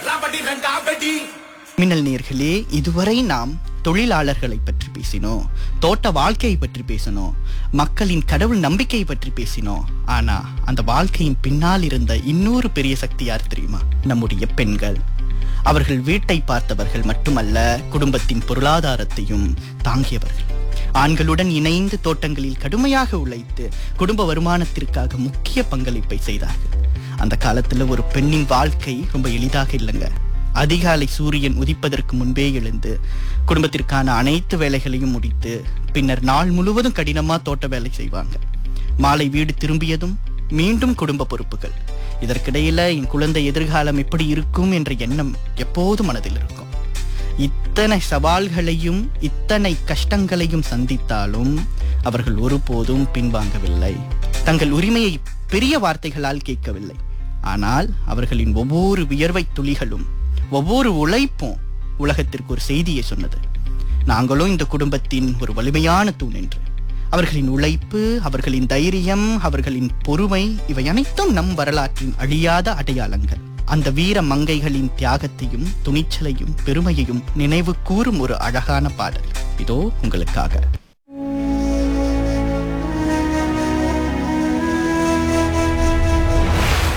ராபடி ரெண்டா வெடி மின்னல் நேர்களே இதுவரை நாம் தொழிலாளர்களை பற்றி பேசினோம் தோட்ட வாழ்க்கையை பற்றி பேசினோம் மக்களின் கடவுள் நம்பிக்கையை பற்றி பேசினோம் ஆனா அந்த வாழ்க்கையின் பின்னால் இருந்த இன்னொரு பெரிய சக்தி யார் தெரியுமா நம்முடைய பெண்கள் அவர்கள் வீட்டை பார்த்தவர்கள் மட்டுமல்ல குடும்பத்தின் பொருளாதாரத்தையும் தாங்கியவர்கள் ஆண்களுடன் இணைந்து தோட்டங்களில் கடுமையாக உழைத்து குடும்ப வருமானத்திற்காக முக்கிய பங்களிப்பை செய்தார்கள் அந்த காலத்துல ஒரு பெண்ணின் வாழ்க்கை ரொம்ப எளிதாக இல்லைங்க அதிகாலை சூரியன் உதிப்பதற்கு முன்பே எழுந்து குடும்பத்திற்கான அனைத்து வேலைகளையும் முடித்து பின்னர் நாள் முழுவதும் கடினமா தோட்ட வேலை செய்வாங்க மாலை வீடு திரும்பியதும் மீண்டும் குடும்ப பொறுப்புகள் இதற்கிடையில என் குழந்தை எதிர்காலம் எப்படி இருக்கும் என்ற எண்ணம் எப்போதும் மனதில் இருக்கும் இத்தனை சவால்களையும் இத்தனை கஷ்டங்களையும் சந்தித்தாலும் அவர்கள் ஒருபோதும் பின்வாங்கவில்லை தங்கள் உரிமையை பெரிய வார்த்தைகளால் கேட்கவில்லை ஆனால் அவர்களின் ஒவ்வொரு வியர்வை துளிகளும் ஒவ்வொரு உழைப்பும் உலகத்திற்கு ஒரு செய்தியை சொன்னது நாங்களும் இந்த குடும்பத்தின் ஒரு வலிமையான தூண் என்று அவர்களின் உழைப்பு அவர்களின் தைரியம் அவர்களின் பொறுமை இவை அனைத்தும் நம் வரலாற்றின் அழியாத அடையாளங்கள் அந்த வீர மங்கைகளின் தியாகத்தையும் துணிச்சலையும் பெருமையையும் நினைவு கூறும் ஒரு அழகான பாடல் இதோ உங்களுக்காக